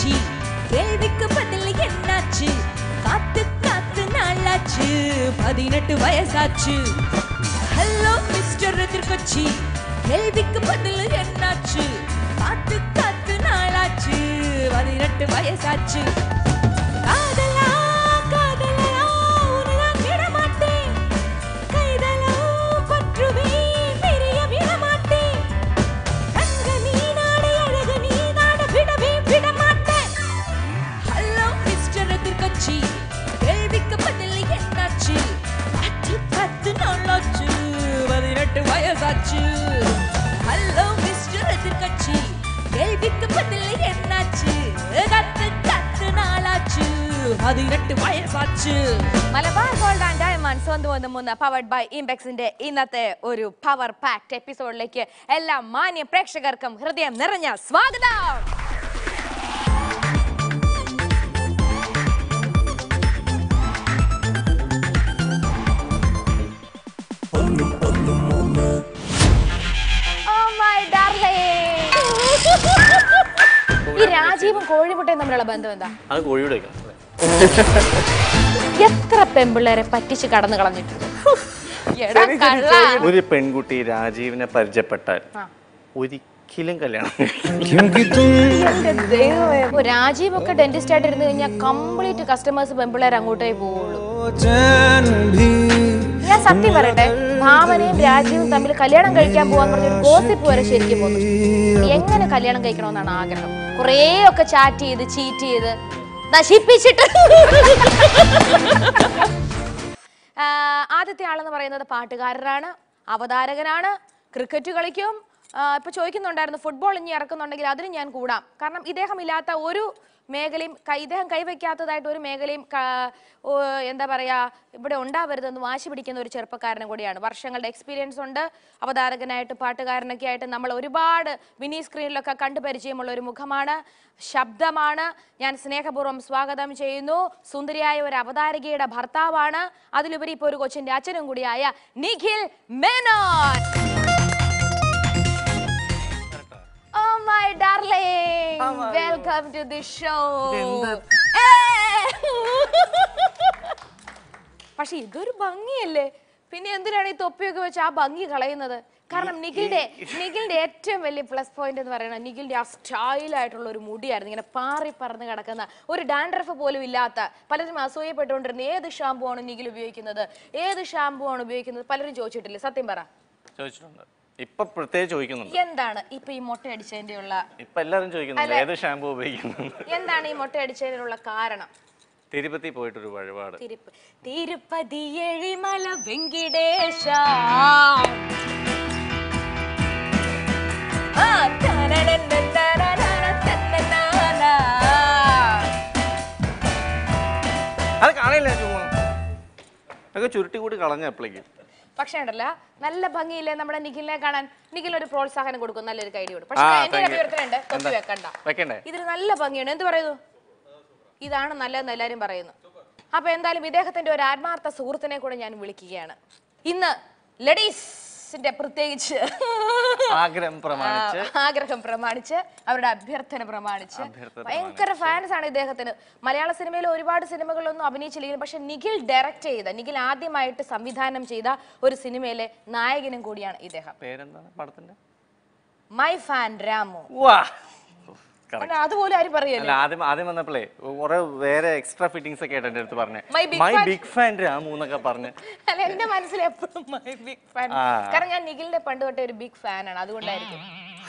திருக்கொச்சி கேள்விக்கு பதில் என்னாச்சு காத்து காத்து நாளாச்சு பதினெட்டு வயசாச்சு ஹலோ மிஸ்டர் திருக்கொச்சி கேள்விக்கு பதில் என்னாச்சு காத்து காத்து நாளாச்சு பதினெட்டு வயசாச்சு காதலா காதலா உன்னைதான் விடமாட்டேன் கைதலா பற்றுவேன் பிரிய விடமாட்டேன் கண்க நீ நாடு அழகு நீ நாடு விடவே விடமாட்டேன் ஹலோ மிஸ்டர் எதிர்கட்சி கேள்விக்கு பதில் என்னாச்சு பத்து பத்து நாளாச்சு பதினெட்டு வயசாச்சு ஹலோ மிஸ்டர் எதிர்கட்சி கேள்விக்கு பதில் என்னாச்சு கத்து கத்து നാളാച്ചു പതിനെട്ട് വയസ്സാച്ചു മലബാർ ഗോൾഡ് ആൻഡ് ഡയമണ്ട്സ് വന്നു വന്ന് മൂന്ന് പവർഡ് ബൈ ഇംബെക്സിന്റെ ഇന്നത്തെ ഒരു പവർ പാക്ട് എപ്പിസോഡിലേക്ക് എല്ലാ മാന്യ പ്രേക്ഷകർക്കും ഹൃദയം നിറഞ്ഞ സ്വാഗതം Oh my darling. ഈ രാജീവും കോഴിമുട്ടയും തമ്മിലുള്ള ബന്ധം എന്താ അത് കോഴിയുടെ വെക്കണം എത്ര പെമ്പിള്ളേരെ പറ്റിച്ച് കടന്നു കളഞ്ഞിട്ടുണ്ട് എടാ കള്ള. ഒരു പെൺകുട്ടി രാജീവിനെ പരിചയപ്പെട്ടാൽ ഒരിക്കലും കല്യാണം എന്റെ ദൈവമേ. ഇപ്പൊ രാജീവ് ഒക്കെ ഡെന്റിസ്റ്റ് ആയിട്ട് ഇരുന്ന് കഴിഞ്ഞാൽ കംപ്ലീറ്റ് കസ്റ്റമേഴ്സ് പെമ്പിള്ളേർ അങ്ങോട്ടേ പോവുള്ളൂ ഞാൻ സത്യം പറയട്ടെ ഭാവനയും രാജീവും തമ്മിൽ കല്യാണം കഴിക്കാൻ പോവാന്ന് പറഞ്ഞൊരു ഗോസിപ്പ് വരെ ശരിക്കും പോകുന്നു എങ്ങനെ കല്യാണം കഴിക്കണമെന്നാണ് ആഗ്രഹം കുറേ ഒക്കെ ചാറ്റ് ചെയ്ത് ചീറ്റ് ചെയ്ത് നശിപ്പിച്ചിട്ട് ആ, ആദ്യത്തെ ആളെന്ന് പറയുന്നത് പാട്ടുകാരനാണ് അവതാരകനാണ് ക്രിക്കറ്റ് കളിക്കും ആ, ഇപ്പൊ ചോദിക്കുന്നുണ്ടായിരുന്നു ഫുട്ബോൾ ഇനി ഇറക്കുന്നുണ്ടെങ്കിൽ അതിന് ഞാൻ കൂടാം കാരണം ഇദ്ദേഹം ഇല്ലാത്ത ഒരു മേഖലയും കൈ- ഇദ്ദേഹം കൈവയ്ക്കാത്തതായിട്ട് ഒരു മേഖലയും ക- ഓ, എന്താ പറയാ ഇവിടെ ഉണ്ടാവരുതെന്ന് വാശി പിടിക്കുന്ന ഒരു ചെറുപ്പക്കാരനും കൂടിയാണ് വർഷങ്ങളുടെ എക്സ്പീരിയൻസ് ഉണ്ട് അവതാരകനായിട്ട് പാട്ടുകാരനൊക്കെ ആയിട്ട് നമ്മൾ ഒരുപാട് മിനി സ്ക്രീനിലൊക്കെ കണ്ടു പരിചയമുള്ള ഒരു മുഖമാണ് ശബ്ദമാണ് ഞാൻ സ്നേഹപൂർവ്വം സ്വാഗതം ചെയ്യുന്നു സുന്ദരിയായ ഒരു അവതാരകയുടെ ഭർത്താവാണ് അതിലുപരി ഇപ്പോൾ ഒരു കൊച്ചിന്റെ അച്ഛനും കൂടിയായ Nikhil Menon Oh my darling, welcome to the show. പക്ഷെ ഇതൊരു ഭംഗിയല്ലേ പിന്നെ എന്തിനാണ് ഈ തൊപ്പിയൊക്കെ വെച്ച് ആ ഭംഗി കളയുന്നത് കാരണം നിഖിലിന്റെ നിഖിലിന്റെ ഏറ്റവും വലിയ പ്ലസ് പോയിന്റ് എന്ന് പറയുന്നത് നിഖിലിന്റെ ആ സ്റ്റൈൽ ആയിട്ടുള്ള ഒരു മുടിയായിരുന്നു ഇങ്ങനെ പാറി പറന്ന് കിടക്കുന്ന ഒരു ഡാൻഡ്രഫ് പോലും ഇല്ലാത്ത പലരും അസൂയപ്പെട്ടുകൊണ്ടിരുന്ന ഏത് ഷാമ്പു ആണ് നിഖിൽ ഉപയോഗിക്കുന്നത് ഏത് ഷാമ്പു ആണ് ഉപയോഗിക്കുന്നത് പലരും ചോദിച്ചിട്ടില്ലേ സത്യം പറ ചോദിച്ചിട്ടുണ്ട് ഇപ്പൊ പ്രത്യേകം ചോദിക്കുന്നുണ്ട് എന്താണ് ഇപ്പൊ ഈ മുട്ട അടിച്ചതിന്റെ ഉള്ള ഇപ്പൊ എല്ലാരും ചോദിക്കുന്നുണ്ട് ഏത് ഷാമ്പു ഉപയോഗിക്കുന്നു എന്താണ് ഈ മുട്ട അടിച്ചതിനുള്ള കാരണം തിരുപ്പതി പോയിട്ടൊരു വഴിപാട് തിരുപ്പ തിരുപ്പതി എഴിമല വെങ്കിടേശ ആ, തനനനനനനനന, തന്നനാന. അത് കാണില്ല ചുമ്മാ അതൊക്കെ ചുരുട്ടി കൂടി കളഞ്ഞ എപ്പോഴേക്കും പക്ഷേ ഉണ്ടല്ല നല്ല ഭംഗിയില്ലേ നമ്മുടെ നിഖിലിനെ കാണാൻ നിഖിൽ ഒരു പ്രോത്സാഹനം കൊടുക്കും നല്ലൊരു കൈഡി കൊടുക്കും പക്ഷേ ആ, എന്റെ thank you. അഭിപ്രായത്തിലുണ്ട് തൊപ്പി എന്താ? വെക്കണ്ട വെക്കണ്ടേ ഇതിൽ നല്ല ഭംഗിയാണ് എന്ത് പറയുന്നു ഇതാണ് നല്ലതെന്ന് എല്ലാരും പറയുന്നു അപ്പൊ എന്തായാലും ഇദ്ദേഹത്തിന്റെ ഒരു ആത്മാർത്ഥ സുഹൃത്തിനെ കൂടെ ഞാൻ വിളിക്കുകയാണ് ഇന്ന് ലേഡീസിന്റെ പ്രത്യേകിച്ച് ആഗ്രഹം പ്രമാണിച്ച് ആ, ആഗ്രഹം പ്രമാണിച്ച് അവരുടെ അഭ്യർത്ഥന പ്രമാണിച്ച് അഭ്യർത്ഥന ഭയങ്കര ഫാൻസ് ആണ് ഇദ്ദേഹത്തിന് മലയാള സിനിമയിൽ ഒരുപാട് സിനിമകളൊന്നും അഭിനയിച്ചില്ലെങ്കിലും പക്ഷെ നിഖിൽ ഡയറക്റ്റ് ചെയ്ത നിഖിൽ ആദ്യമായിട്ട് സംവിധാനം ചെയ്ത ഒരു സിനിമയിലെ നായകനും കൂടിയാണ് ഇദ്ദേഹം പേരെന്താണ് പടത്തിന്റെ മൈ ഫാൻ രാമു വാ Correct. അല്ല, അതുപോലെ ആരും പറയല്ലേ അല്ല ആദ്യം ആദ്യം വന്നപ്പോഴേ കുറെ വേറെ എക്സ്ട്രാ ഫിറ്റിംഗ്സ് ഒക്കെ ആയിട്ട് എന്റെ അടുത്ത് പറഞ്ഞേ My big my fan. Big fan Ramu എന്നൊക്കെ പറഞ്ഞ് അല്ല എന്റെ മനസ്സിൽ എപ്പോഴും മൈ ബിഗ് ഫാൻ ആ. കാരണം ഞാൻ നിഖിലിന്റെ പണ്ട് തൊട്ടേ ഒരു ബിഗ് ഫാനാണ് അതുകൊണ്ടായിരിക്കും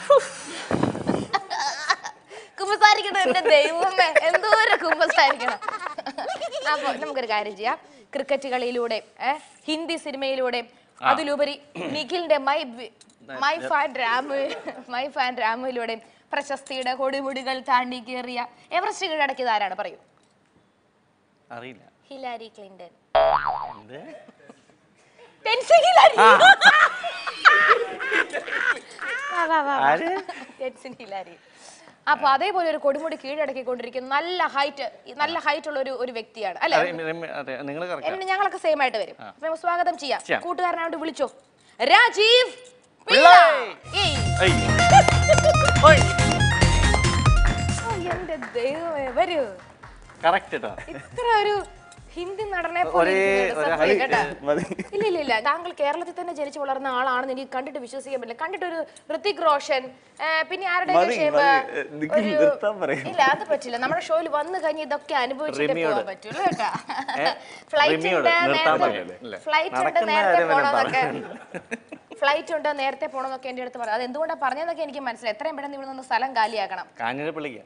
കുമ്പസാരിക്കണം എന്റെ ദൈവമേ എന്തോരം കുമ്പസാരിക്കണം അപ്പൊ നമുക്കൊരു കാര്യം ചെയ്യാം ക്രിക്കറ്റ് കളിയിലൂടെ ഏ, ഹിന്ദി സിനിമയിലൂടെ അതിലുപരി നിഖിലിന്റെ മൈ ബി- my fan Ramu my fan രാമുവിലൂടെ പ്രശസ്തിയുടെ കൊടിമുടികൾ താണ്ടി കയറിയ എവറസ്റ്റ് കീഴടക്കിയത് ആരാണ് പറയൂ അറിയില്ല ഹിലാരി ക്ലിന്റൺ എന്ത് ടെൻസിങ് ഹിലാരി വാ, വാ, വാ, വാ. ആര്? ടെൻസിങ് ഹിലാരി അപ്പൊ അതേപോലെ ഒരു കൊടുമുടി കീഴടക്കിക്കൊണ്ടിരിക്കുന്ന നല്ല ഹൈറ്റ് നല്ല ഹൈറ്റ് ഉള്ള ഒരു ഒരു വ്യക്തിയാണ് അല്ലെ അതെ, റിമി- അതെ നിങ്ങൾ കറക്റ്റ് എന്നിട്ട് ഞങ്ങളൊക്കെ സെയിം ആയിട്ട് വരും അപ്പൊ നമുക്ക് സ്വാഗതം ചെയ്യാം ചെയ്യാം. കൂട്ടുകാരനോട് വിളിച്ചോ രാജീവ് പിള്ള. പിള്ളൈ. ഏയ്. ഏയ്. ഓയ്. ഓ, എന്റെ ദൈവമേ വരൂ കറക്റ്റ് കേട്ടോ ഇത്ര ഒരു ഹിന്ദി നടനെ പോലെ ഒരേ ഇരിക്കുന്നുണ്ട് ഒരു സത്യം കേട്ടോ. മതി ഇല്ല ഇല്ല ഇല്ല താങ്കൾ കേരളത്തിൽ തന്നെ ജനിച്ചു വളർന്ന ആളാണെന്ന് എനിക്ക് കണ്ടിട്ട് വിശ്വസിക്കാൻ പറ്റില്ല കണ്ടിട്ടൊരു ഋത്തിക് റോഷൻ ആ, പിന്നെ ആരുടെ മതി, മതി. നിക്ക് നിർത്താൻ പറയും. ഇല്ല അത് പറ്റില്ല നമ്മുടെ ഷോയിൽ വന്നു കഴിഞ്ഞ് ഇതൊക്കെ അനുഭവിച്ചിട്ട് റിമിയോട്. പോകാൻ പറ്റുള്ളൂ കേട്ടാ ഏ? ഫ്ലൈറ്റ് റിമിയോട് ഉണ്ട് നിർത്താൻ നേരത്തെ പറ്റില്ല. ഫ്ലൈറ്റ് ഉണ്ട് നടക്കുന്ന നേരത്തെ കാര്യം വല്ല പോണമെന്നൊക്കെ ഫ്ലൈറ്റ് ഉണ്ട് നേരത്തെ പോണെന്നൊക്കെ എന്റെ അടുത്ത് പറഞ്ഞു അത് എന്തുകൊണ്ടാണ് പറഞ്ഞതെന്നൊക്കെ എനിക്ക് മനസ്സിലായി എത്രയും പെട്ടെന്ന് ഇവിടെ നിന്ന് സ്ഥലം കാലിയാക്കണം കാഞ്ഞിരപ്പള്ളിക്ക്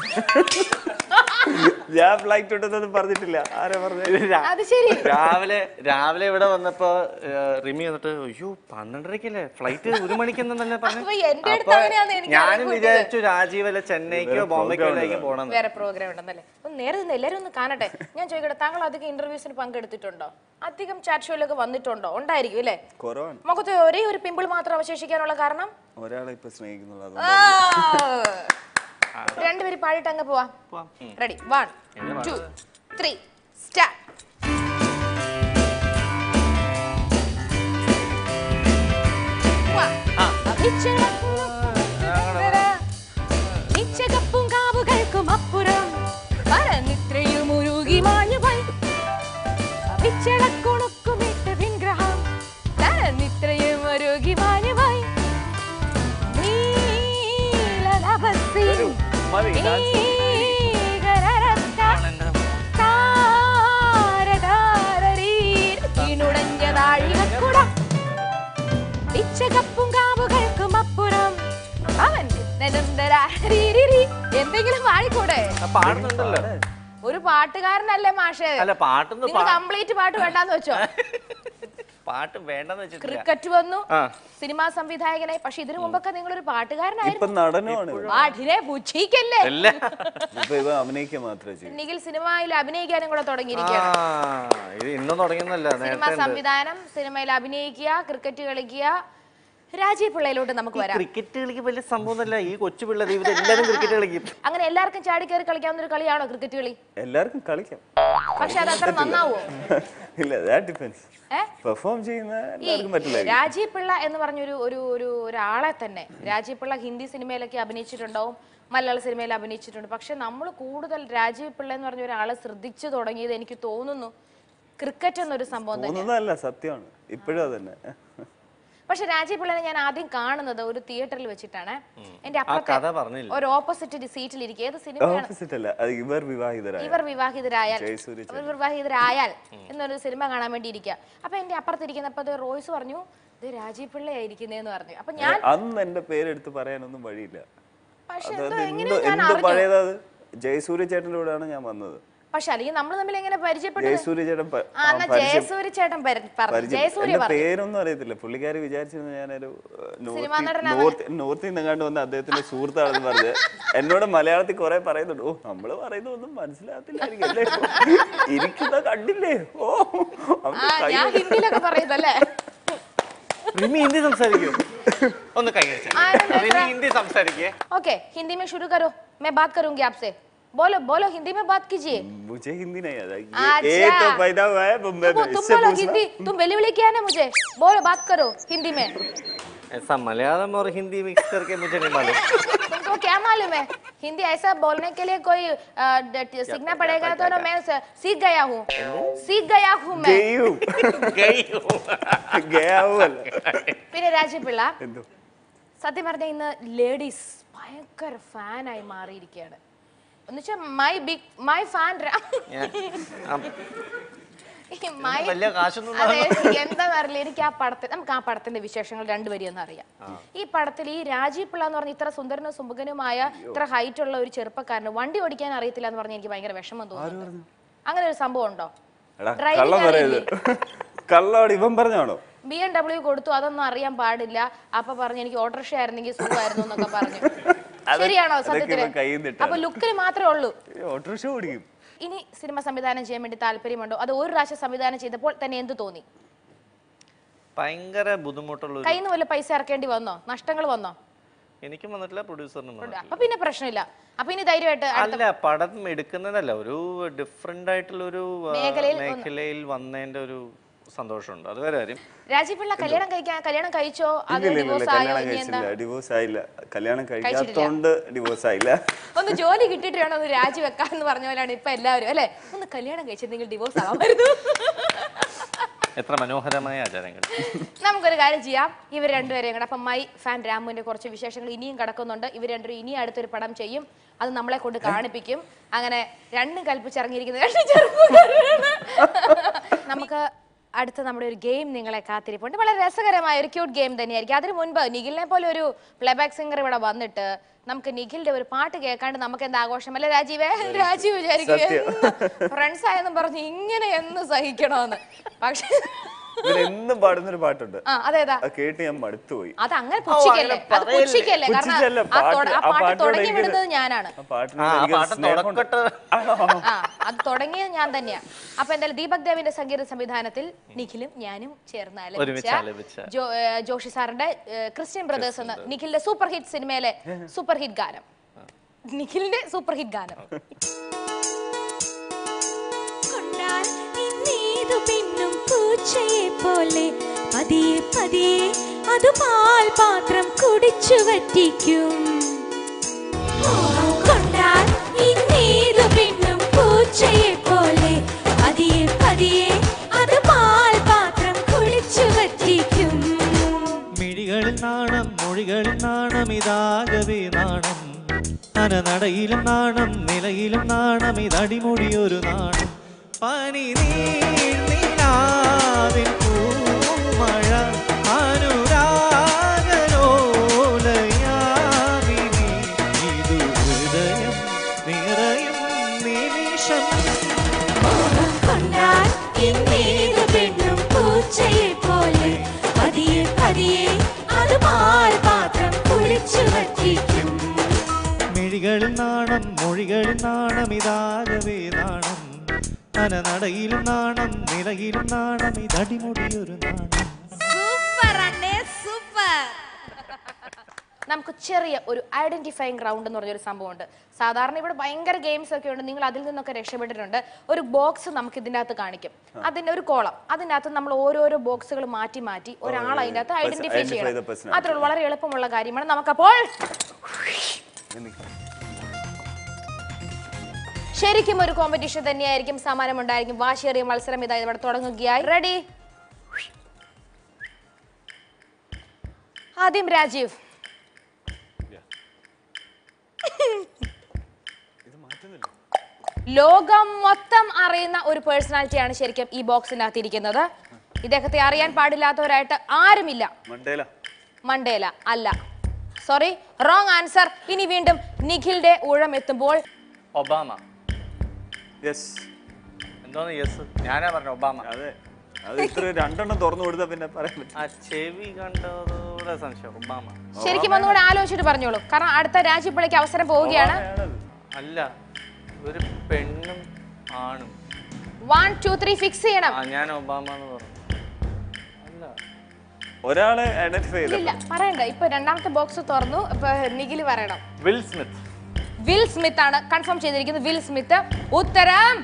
ഞാൻ ഫ്ലൈറ്റ് ഉണ്ടെന്നൊന്നും പറഞ്ഞിട്ടില്ല ആരാ പറഞ്ഞത് അത് ശരി രാവിലെ രാവിലെ ഇവിടെ വന്നപ്പോ ഏഹ്, റിമി വന്നിട്ട് അയ്യോ പന്ത്രണ്ടരക്കല്ലേ ഫ്ലൈറ്റ് ഒരു മണിക്കെന്ന് തന്നെ പറഞ്ഞു അപ്പൊ എന്റെ അടുത്ത് അപ്പൊ അങ്ങനെയാന്ന് എനിക്ക് ഞാനും അറിയില്ല. വിചാരിച്ചു രാജീവല്ല ചെന്നൈക്കോ ബോംബെക്കോ ആയിരിക്കും പോണം വേറെ പ്രോഗ്രാം ഉണ്ടെന്നല്ലേ ഒന്ന് നേരെ നിന്ന് എല്ലാവരും ഒന്ന് കാണട്ടെ ഞാൻ ചോദിക്കട്ടെ താങ്കൾ അധികം ഇന്റർവ്യൂസിന് പങ്കെടുത്തിട്ടുണ്ടോ അധികം ചാറ്റ് ഷോയിലൊക്കെ വന്നിട്ടുണ്ടോ ഉണ്ടായിരിക്കും അല്ലേ കുറവാണ് മുഖത്ത് ഒരേ ഒരു പിമ്പിൾ മാത്രം അവശേഷിക്കാനുള്ള കാരണം ഒരാളെ ഇപ്പൊ സ്നേഹിക്കുന്നുള്ളത് ആ. രണ്ടുപേരും പാടിയിട്ട് അങ്ങ് പോവാ ready one two three start നിച്ചകപ്പും കാവുകൾക്കും അപ്പുറം പരനിത്രയും ഉരുകി മാഞ്ഞുപോയി വിച്ചളക്കുണുക്കുമിട്ട് വിഗ്രഹം പരനിത്രയും ഉരുകി മാഞ്ഞുപോയി നീലനഭസി മതി, dance. ഈകരരത്ത താരതാരരീർ വീണുടഞ്ഞതാഴികക്കുടം ഇച്ചകപ്പും കാവുകൾക്കും അപ്പുറം അവൻ നിരന്തരാരീരിരി. എന്തെങ്കിലും പാടിക്കൂടെ ആ, പാടുന്നുണ്ടല്ലോ ഒരു പാട്ടുകാരനല്ലേ മാഷേ അല്ല പാട്ടൊന്നും നിങ്ങൾ കംപ്ലീറ്റ് പാട്ട് വേണ്ടാന്ന് വെച്ചോ പാട്ട് വേണ്ടെന്ന് വെച്ചിട്ടില്ല ക്രിക്കറ്റ് വന്നു ആ. സിനിമാ സംവിധായകനായി പക്ഷെ ഇതിനു മുമ്പൊക്കെ നിങ്ങളൊരു ഇപ്പൊ പാട്ടുകാരനായിരുന്നു നടനുമാണ് പാട്ടിനെ പുച്ഛിക്കല്ലേ അല്ല ഇപ്പൊ ഇവ അഭിനയിക്കുക മാത്രമേ ചെയ്യൂ നിഖിൽ സിനിമയിൽ അഭിനയിക്കാനും കൂടെ ആ തുടങ്ങിയിരിക്കുകയാണ് ഇത് ഇന്നും തുടങ്ങിയെന്നല്ല സിനിമ നേരത്തെ ഉണ്ട്. സംവിധാനം സിനിമയിൽ അഭിനയിക്കുക ക്രിക്കറ്റ് കളിക്കുക രാജീവ് പിള്ളയിലോട്ട് നമുക്ക് ഈ വരാം ക്രിക്കറ്റ് കളിക്ക് വലിയ സംഭവമൊന്നുമല്ല ഈ കൊച്ചു പിള്ളേർ ഇവരെല്ലാരും ക്രിക്കറ്റ് കളിക്കും അങ്ങനെ എല്ലാവർക്കും ചാടി കയറി കളിക്കാവുന്ന ഒരു കളിയാണോ ക്രിക്കറ്റ് കളി എല്ലാവർക്കും കളിക്കാം പക്ഷെ അത് അത്ര നന്നാവോ ഇല്ല ദാറ്റ് ഡിപ്പെൻസ് ഏ പെർഫോം ചെയ്യുന്ന ഈ എല്ലാവർക്കും പറ്റില്ല രാജീവ് പിള്ള എന്ന് പറഞ്ഞൊരു ഒരു ഒരു ഒരാളെ തന്നെ രാജീവ് പിള്ള ഹിന്ദി സിനിമയിലൊക്കെ അഭിനയിച്ചിട്ടുണ്ടാവും മലയാള സിനിമയിൽ അഭിനയിച്ചിട്ടുണ്ട് പക്ഷെ നമ്മൾ കൂടുതൽ രാജീവ് പിള്ള എന്ന് പറഞ്ഞ ഒരാളെ ശ്രദ്ധിച്ചു തുടങ്ങിയത് എനിക്ക് തോന്നുന്നു ക്രിക്കറ്റ് എന്നൊരു സംഭവം തന്നെ തോന്നുന്നതല്ല സത്യമാണ് ഇപ്പോഴും അതന്നെ പക്ഷെ രാജീവ് പിള്ളനെ ഞാൻ ആദ്യം കാണുന്നത് ഒരു തിയേറ്ററിൽ വെച്ചിട്ടാണ് എന്റെ ആ കഥ അപ്പുറത്തെ പറഞ്ഞില്ല ഒരു ഓപ്പോസിറ്റ് സീറ്റിൽ ഇരിക്കുക ഏത് സിനിമയാണ് ഓപ്പോസിറ്റ് അല്ല അത് ഇവർ വിവാഹിതരായ ഇവർ വിവാഹിതരായാൽ ജയസൂര്യ ഇവർ വിവാഹിതരായാൽ എന്നൊരു സിനിമ കാണാൻ വേണ്ടി ഇരിക്കുക അപ്പൊ എന്റെ അപ്പുറത്തിരിക്കുന്നപ്പോ അത് റോയ്സ് പറഞ്ഞു ഇത് രാജീവ് പിള്ളയായിരിക്കുന്നേന്ന് പറഞ്ഞു അപ്പൊ ഞാൻ അന്ന് എന്റെ പേരെടുത്ത് പറയാനൊന്നും വഴിയില്ല പക്ഷെ അത് എന്തോ അത് എങ്ങനെയോ എന്ത് ഞാൻ എന്ത് അറിഞ്ഞു പഴയതത് ജയസൂര്യ ചേട്ടൻ്റെ കൂടെയാണ് ഞാൻ വന്നത് പക്ഷെ അല്ലെങ്കിൽ നമ്മൾ തമ്മിൽ എങ്ങനെ പരിചയപ്പെട്ടത് ജയസൂര്യ ചേട്ടൻ പ- ആ എന്നാ പരിചയം- ജയസൂര്യ ചേട്ടൻ പരി- പറഞ്ഞു പരിചയം ജയസൂര്യ എന്റെ പറഞ്ഞു പേരൊന്നും അറിയത്തില്ല പുള്ളിക്കാരി വിചാരിച്ചിരുന്നു ഞാനൊരു സിനിമാ നടനാണ്. നോർത്ത് നോർത്തിൽ നിന്നെങ്ങാണ്ട് വന്ന് അദ്ദേഹത്തിന്റെ സുഹൃത്താണെന്ന് പറഞ്ഞ് എന്നോട് മലയാളത്തിൽ കുറെ പറയുന്നുണ്ട് ഓ നമ്മള് പറയുന്ന ഒന്നും മനസ്സിലാകത്തില്ലായിരിക്കും അല്ലേ ഇരിക്കുന്ന കണ്ടില്ലേ ഓ അവന്റെ ആ കൈ ഞാൻ ഹിന്ദിയിലൊക്കെ പറയുന്നല്ലേ റിമി ഹിന്ദി സംസാരിക്കും ഒന്ന് കൈ ആരെന്ന് റിമി ഹിന്ദി സംസാരിക്കേ ओके हिंदी में शुरू करो मैं बात करूंगी आपसे बोलो बोलो हिंदी में बात कीजिए मुझे हिंदी नहीं आता अच्छा। ये, ये तो पैदा हुआ है मुंबई तुम, में तुम इससे बोलो पूछना हिंदी तुम बेली बेली किया ना मुझे बोलो बात करो हिंदी में ऐसा मलयालम और हिंदी मिक्स करके मुझे नहीं मालूम तुमको क्या मालूम है हिंदी ऐसा बोलने के लिए कोई अ, ड- सीखना पड़ेगा तो ना मैं स- सीख गया हूँ सीख गया हूँ मैं गई हूँ गई हूँ। गया हूँ അല്ല. പിന്നെ രാജീവ് പിള്ള എന്തോ സത്യം പറഞ്ഞ ഇന്ന് ലേഡീസ് ഭയങ്കര ഫാനായി മാറിയിരിക്കുകയാണ് എന്നുവെച്ചാൽ മൈ ബിഗ് മൈ ഫാൻ ഞാൻ ആ, മൈ വലിയ കാശൊന്നും അതെ എന്താന്ന് അറിയില്ല എനിക്ക് ആ പടത്തിൽ നമുക്ക് ആ പടത്തിന്റെ വിശേഷങ്ങൾ രണ്ടുപേരും ഒന്ന് അറിയാം ഈ പടത്തിൽ ഈ രാജീവ് പിള്ള എന്ന് പറഞ്ഞ ഇത്ര സുന്ദരനും സുമുഖനുമായ ഇത്ര ഹൈറ്റ് ഉള്ള ഒരു ചെറുപ്പക്കാരന് വണ്ടി ഓടിക്കാൻ അറിയത്തില്ല എന്ന് പറഞ്ഞ എനിക്ക് ഭയങ്കര വിഷമം തോന്നുന്നു അങ്ങനെ ഒരു സംഭവം ഉണ്ടോ എടാ Driving കള്ളം പറയരുത് കള്ളോട് ഇവൻ പറഞ്ഞാണോ ബി എം ഡബ്ല്യു കൊടുത്തു അതൊന്നും അറിയാൻ പാടില്ല അപ്പൊ പറഞ്ഞു എനിക്ക് ഓട്ടോറിക്ഷ ആയിരുന്നെങ്കിൽ സുഖമായിരുന്നു എന്നൊക്കെ പറഞ്ഞു അതൊക്കെ- ശരിയാണോ അതൊക്കെ സത്യത്തില് ഇവൻ കയ്യിൽ നിന്നിട്ടാണ്. അപ്പൊ ലുക്കിന് മാത്രമേ ഉള്ളൂ ഓട്ടോറിക്ഷ ഓടിക്കും ഇനി സിനിമ സംവിധാനം ചെയ്യാൻ വേണ്ടി താല്പര്യമുണ്ടോ അത് ഒരു പ്രാവശ്യം സംവിധാനം ചെയ്തപ്പോൾ തന്നെ എന്ത് തോന്നി ഭയങ്കര ബുദ്ധിമുട്ടുള്ള ഒരു കയ്യിൽ നിന്ന് വല്ല പൈസ ഇറക്കേണ്ടി വന്നോ നഷ്ടങ്ങൾ വന്നോ എനിക്കും വന്നിട്ടില്ല പ്രൊഡ്യൂസറിനും വന്നിട്ടില്ല അപ്പൊ പിന്നെ പ്രശ്നമില്ല അപ്പൊ ഇനി ധൈര്യമായിട്ട് അടുത്ത- അല്ല പടം എടുക്കുന്നതല്ല ഒരു ഡിഫറെന്റ് ആയിട്ടുള്ള ഒരു ആ, മേഖലയിൽ ഒന്ന് മേഖലയിൽ വന്നതിന്റെ ഒരു സന്തോഷമുണ്ട് അത് വേറെ കാര്യം രാജീവ് പിള്ള കല്യാണം കഴിക്കാൻ കല്യാണം കഴിച്ചോ അത് ഇല്ല, ഇല്ല, ഇല്ല, ഡിവോഴ്സ് ആയോ കല്യാണം ഇനി എന്താ കഴിച്ചില്ല ഡിവോഴ്സ് ആയില്ല കല്യാണം കഴിക്കാത്തോണ്ട് ഡിവോഴ്സ് ആയില്ല ഒന്ന് ജോലി കിട്ടിയിട്ട് വേണം ഒന്ന് രാജി വെക്കാന്ന് പറഞ്ഞ പോലെയാണ് ഇപ്പൊ എല്ലാവരും അല്ലെ ഒന്ന് കല്യാണം കഴിച്ചിരുന്നെങ്കിൽ ഡിവോഴ്സ് ആവാമായിരുന്നു എത്ര മനോഹരമായ ആചാരങ്ങൾ നമുക്കൊരു കാര്യം ചെയ്യാം ഇവർ രണ്ടുപേരെയും കൂടെ അപ്പം മൈ ഫാൻ രാമുവിന്റെ കുറച്ച് വിശേഷങ്ങൾ ഇനിയും കിടക്കുന്നുണ്ട് ഇവർ രണ്ടുപേരും ഇനി അടുത്തൊരു പടം ചെയ്യും അത് നമ്മളെ കൊണ്ട് കാണിപ്പിക്കും അങ്ങനെ രണ്ടും കൽപ്പിച്ചിറങ്ങിയിരിക്കുന്ന രണ്ട് ചെറുപ്പക്കാരാണ് നമുക്ക് അടുത്ത നമ്മുടെ ഒരു ഗെയിം നിങ്ങളെ കാത്തിരിപ്പുണ്ട് വളരെ രസകരമായ ഒരു ക്യൂട്ട് ഗെയിം തന്നെയായിരിക്കും അതിനു മുൻപ് നിഖിലിനെ പോലെ ഒരു പ്ലേബാക്ക് സിംഗർ ഇവിടെ വന്നിട്ട് നമുക്ക് നിഖിലിന്റെ ഒരു പാട്ട് കേൾക്കാണ്ട് നമുക്ക് എന്താ ആഘോഷമല്ലേ രാജീവേ രാജീവ് വിചാരിക്കും ഫ്രണ്ട്സ് ആയെന്നും പറഞ്ഞ് ഇങ്ങനെ എന്ന് സഹിക്കണോന്ന് പക്ഷെ ഇവരെന്നും പാടുന്ന ഒരു പാട്ടുണ്ട് ആ അതേതാ അത് കേട്ട് ഞാൻ മടുത്തുപോയി അത് അങ്ങനെ പുച്ഛിക്കല്ലേ അത് പുച്ഛിക്കല്ലേ കാരണം പുച്ഛിച്ചല്ല, ആ തൊട- പാട്ട്- ആ ആ പാട്ട് പാട്ടിനോട് തുടങ്ങി എനിക്കൊരു- വിടുന്നത് ഞാനാണ് ആ ആ പാട്ടിനോട് ആ എനിക്കൊരു പാട്ട് സ്നേഹമുണ്ട്. തുടക്കട്ട് ആ അത് തുടങ്ങിയത് ഞാൻ തന്നെയാ അപ്പൊ എന്തായാലും ദീപക് ദേവിന്റെ സംഗീത സംവിധാനത്തിൽ നിഖിലും ഞാനും ചേർന്ന് ഒരുമിച്ച് ആലപിച്ച ആലപിച്ച. ജോ- ഏ, ജോഷി സാറിന്റെ ഏ, ക്രിസ്ത്യൻ ബ്രദേഴ്സ് എന്ന നിഖിലിന്റെ സൂപ്പർ ഹിറ്റ് സിനിമയിലെ സൂപ്പർ ഹിറ്റ് ഗാനം നിഖിലിന്റെ സൂപ്പർ ഹിറ്റ് ഗാനം കൊണ്ടാൽ ഇന്നേതു പിന്നും പൂച്ചയെ പോലെ പതിയെ പതിയെ അത് പാൽ പാത്രം കുടിച്ചു വറ്റിക്കും മോഹം കൊണ്ടാൽ ഇന്നേതു പിന്നും പൂച്ചയെ പോലെ പതിയെ പതിയെ അത് പാൽ പാത്രം കുടിച്ചു വറ്റിക്കും മിഴികളിൽ നാണം മൊഴികളിൽ നാണം ഇതാകവേ നാണം അനനടയിലും നാണം നിലയിലും നാണം ഇതടിമുടിയൊരു നാണം പനി നീളാവിൻ പൂമഴ അനുരാഗലോലയാവിനി ഇതു ഹൃദയം നിറയും നിമിഷം മോഹം കൊണ്ടാൽ ഇന്നേതു പെണ്ണും പൂച്ചയെ പോലെ പതിയെ പതിയെ അത് പാൽ പാത്രം കുടിച്ചു വറ്റിക്കും മിഴികളിൽ നാണം മൊഴികളിൽ നാണം ഇതാകവേ നാണം അനനടയിലും നാണം നിലയിലും നാണം ഇതടിമുടിയൊരു നാണം സൂപ്പർ അണ്ണേ സൂപ്പർ നമുക്ക് ചെറിയ ഒരു ഐഡന്റിഫൈങ് റൗണ്ട് എന്ന് പറഞ്ഞൊരു സംഭവമുണ്ട് സാധാരണ ഇവിടെ ഭയങ്കര ഗെയിംസ് ഒക്കെ ഉണ്ട് നിങ്ങൾ അതിൽ നിന്നൊക്കെ രക്ഷപ്പെട്ടിട്ടുണ്ട് ഒരു ബോക്സ് നമുക്ക് ഇതിൻ്റെ അകത്ത് കാണിക്കും അതിന്റെ ഒരു കോളം അതിൻ്റെ അകത്ത് നമ്മൾ ഓരോരോ ബോക്സുകൾ മാറ്റി മാറ്റി ഒരാൾ അതിൻ്റെ അകത്ത് Person- ഐഡന്റിഫൈ identify the ചെയ്യണം personality. അത്രേ ഉള്ളൂ വളരെ എളുപ്പമുള്ള കാര്യമാണ് നമുക്കപ്പോൾ ശരിക്കും ഒരു കോമ്പറ്റീഷൻ തന്നെയായിരിക്കും സമ്മാനം ഉണ്ടായിരിക്കും വാശിയേറിയ മത്സരം ഇതാ ഇവിടെ തുടങ്ങുകയായി റെഡി ആദ്യം രാജീവ് ലോകം മൊത്തം അറിയുന്ന ഒരു പേഴ്സണാലിറ്റിയാണ് ശരിക്കും ഈ ബോക്സിനകത്ത് ഇരിക്കുന്നത് ഇദ്ദേഹത്തെ അറിയാൻ പാടില്ലാത്തവരായിട്ട് ആരുമില്ല മണ്ടേല മണ്ടേല അല്ല സോറി റോങ് ആൻസർ ഇനി വീണ്ടും നിഖിലിന്റെ ഊഴം എത്തുമ്പോൾ ഒബാമ യെസ് എന്തോന്ന് യെസ് ഞാനാ പറഞ്ഞ ഒബാമ അതെ അത് ഇത്ര രണ്ടെണ്ണം തുറന്നു കൊടുത്താ പിന്നെ പറയാൻ പറ്റും ആ ചെവി കണ്ടതോടെ സംശയം ഒബാമ ശരിക്കും ഒന്നുകൂടെ ആലോചിച്ചിട്ട് പറഞ്ഞോളൂ കാരണം അടുത്ത രാജ്യപ്പിള്ളിക്ക് അവസരം പോവുകയാണ് ഒബാമയാണത്. അല്ല ഒരു പെണ്ണും ആണും വൺ ടു ത്രീ ഫിക്സ് ചെയ്യണം ആ ഞാൻ ഒബാമ എന്ന് പറഞ്ഞു അല്ല ഒരാളെ ഐഡന്റിഫൈ ചെയ്ത ഇല്ല പറയണ്ട ഇപ്പൊ രണ്ടാമത്തെ ബോക്സ് തുറന്നു ഇപ്പൊ നിഖില് പറയണം വിൽ സ്മിത്ത് വിൽ സ്മിത്ത് ആണ് കൺഫേം ചെയ്തിരിക്കുന്നത് വിൽ സ്മിത്ത് ഉത്തരം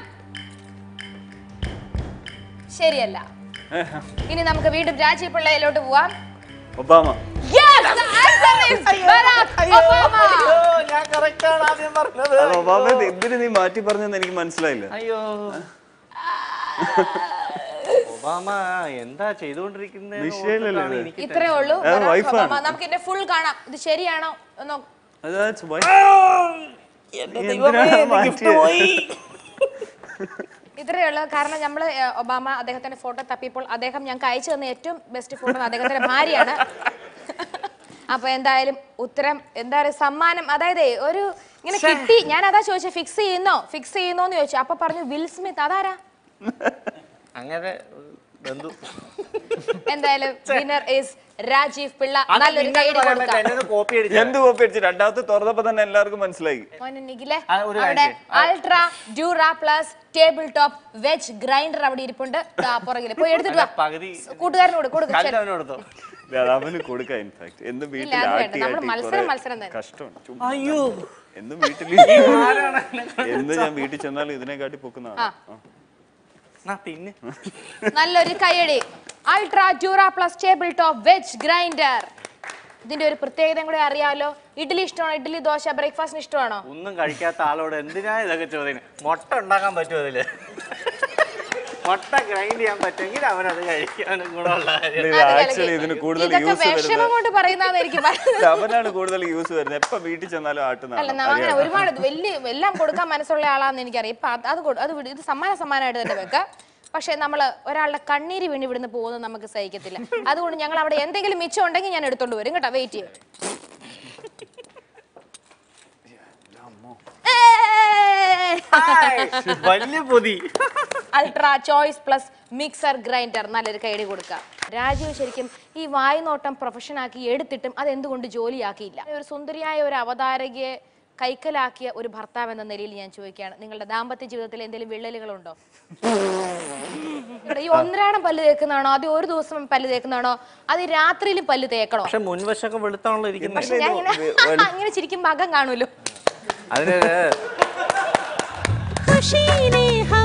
ശരിയല്ല ഇനി നമുക്ക് വീണ്ടും രാജീവ് പിള്ളയിലോട്ട് പോവാം Obama Yes, the answer is Barack Obama. ഞാൻ കറക്റ്റ് ആണ് ആദ്യം പറഞ്ഞത് അത് ഒബാമ ഇത് എന്തിന് നീ മാറ്റി പറഞ്ഞെന്ന് എനിക്ക് മനസ്സിലായില്ല അയ്യോ ഒബാമ എന്താ ചെയ്തുകൊണ്ടിരിക്കുന്നത് വിഷയമില്ലല്ലോ ഇത്. എനിക്ക് ഇത്രേ ഉള്ളൂ അത് ബറാക് wife ആണ്. ഒബാമ നമുക്ക് ഇതിന്റെ ഫുൾ കാണാം ഇത് ശരിയാണോ എന്നോ That's why- എന്റെ എന്തിനാണ് ദൈവമേ, എന്റെ gift മാറ്റിയത്? പോയി. ഇത്രയേ ഉള്ളൂ കാരണം നമ്മൾ ഒബാമ അദ്ദേഹത്തിന്റെ ഫോട്ടോ തപ്പിയപ്പോൾ അദ്ദേഹം ഞങ്ങൾക്ക് അയച്ചു തന്ന ഏറ്റവും ബെസ്റ്റ് ഫോട്ടോ അദ്ദേഹത്തിന്റെ ഭാര്യയാണ് അപ്പൊ എന്തായാലും ഉത്തരം എന്താ പറയുക സമ്മാനം അതായത് ഒരു ഇങ്ങനെ കിട്ടി ഞാൻ അതാ ചോദിച്ചത് ഫിക്സ് ചെയ്യുന്നോ ഫിക്സ് ചെയ്യുന്നോന്ന് ചോദിച്ചു അപ്പൊ പറഞ്ഞു വിൽ സ്മിത്ത് അതാരാ അങ്ങനെ ബന്ധു എന്തായാലും വിന്നർ ഈസ് രാജീവ് പിള്ള അത് നല്ലൊരു നിന്നെ കൈഡി പറയാൻ കൊടുക്കാം പറ്റില്ല, എന്നെ ഒന്ന് കോപ്പി അടിച്ചാ. എന്ത് കോപ്പി അടിച്ചു രണ്ടാമത്തെ തുറന്നപ്പോ തന്നെ എല്ലാവർക്കും മനസ്സിലായി മോനെ നിഖിലെ ആ, ഒരു അവിടെ കാര്യം ചെയ്യ്. ആ. Ultra dura plus table top veg grinder അവിടെ ഇരിപ്പുണ്ട് ദാ പുറകില് പോയി എടുത്തിട്ട് വാ അല്ല, പകുതി കൂട്ടുകാരനോട് കൊടുക്കും കല്ല് അവന് കൊടുത്തോ അത് അവന് കൊടുക്കാം ഇൻഫാക്ട് എന്നും വീട്ടിൽ അത് വേണ്ട. ആട്ടി നമ്മള് ആട്ടി മത്സരം കുറെ മത്സരം തന്നെ. കഷ്ടമാണ് ചുമ്മാ. അയ്യോ എന്നും വീട്ടിൽ എന്ന് ഞാൻ വീട്ടിൽ ചെന്നാൽ ഇതിനെക്കാട്ടി പൊക്കുന്നതാണ് ആ. ആ. ആ തിന്ന് നല്ലൊരു കൈയടി ultra dura plus table top veg grinder ഇതിന്റെ ഒരു പ്രത്യേകതയും കൂടെ അറിയാലോ ഇഡ്ഡലി ഇഷ്ടമാണോ ഇഡ്ഡലി ദോശ ബ്രേക്ക്ഫാസ്റ്റിന് ഇഷ്ടമാണോ ഒന്നും കഴിക്കാത്ത ആളോട് എന്തിനാ ഇതൊക്കെ ചോദ്യം മുട്ട ഉണ്ടാക്കാൻ പറ്റുമോ അതില് മുട്ട ഗ്രൈൻഡ് ചെയ്യാൻ പറ്റുമെങ്കിൽ അവനത് കഴിക്കാൻ ഗുണമുള്ള കാര്യം ഇത് അത് ആക്ച്വലി കലക്കി. ഇതിന് കൂടുതൽ ഇതൊക്കെ യൂസ് വിഷമം വരുന്നത് കൊണ്ട് പറയുന്നതെന്ന് എനിക്ക് പറയുന്നത് അവനാണ് കൂടുതൽ യൂസ് വരുന്നത് എപ്പോ വീട്ടിൽ ചെന്നാലും അല്ല ആട്ടുന്ന നമ്മ അങ്ങനെ ഒരുപാട് വലിയ എല്ലാം കൊടുക്കാൻ മനസ്സുള്ള ആളാന്ന് എനിക്കറിയാം ഇപ്പൊ അത് അത് കൊടു- അത് വിട്. ഇത് സമ്മാന സമ്മാനമായിട്ട് തന്നെ വെക്കാം പക്ഷെ നമ്മൾ ഒരാളുടെ കണ്ണീര് വീണ് ഇവിടുന്ന് പോകുന്നത് നമുക്ക് സഹിക്കത്തില്ല അതുകൊണ്ട് ഞങ്ങൾ അവിടെ എന്തെങ്കിലും മിച്ചം ഉണ്ടെങ്കിൽ ഞാൻ എടുത്തോണ്ട് വരും കേട്ടോ വെയിറ്റ് ചെയ്യും വലിയ പൊതി ultra choice plus mixer grinder നല്ലൊരു കൈയടി കൊടുക്കുക രാജീവ് ശരിക്കും ഈ വായ്നോട്ടം പ്രൊഫഷൻ ആക്കി എടുത്തിട്ടും അത് എന്തുകൊണ്ട് ജോലിയാക്കിയില്ല ഒരു സുന്ദരിയായ ഒരു അവതാരകയെ കൈക്കലാക്കിയ ഒരു ഭർത്താവ് എന്ന നിലയിൽ ഞാൻ ചോദിക്കുകയാണ് നിങ്ങളുടെ ദാമ്പത്യ ജീവിതത്തിൽ എന്തെങ്കിലും വിള്ളലുകളുണ്ടോ ഇവിടെ ഈ ഒന്നരാടം പല്ല് തേക്കുന്നതാണോ അത് ഒരു ദിവസം പല്ല് തേക്കുന്നതാണോ അത് രാത്രിയിലും പല്ല് തേക്കണോ പക്ഷെ മുൻവശമൊക്കെ വെളുത്താണല്ലോ ഇരിക്കുന്നത് പക്ഷെ ഞാൻ ഇങ്ങനെ ഇങ്ങനെ ചിരിക്കും മകം കാണുമല്ലോ അതിന് खुशी ने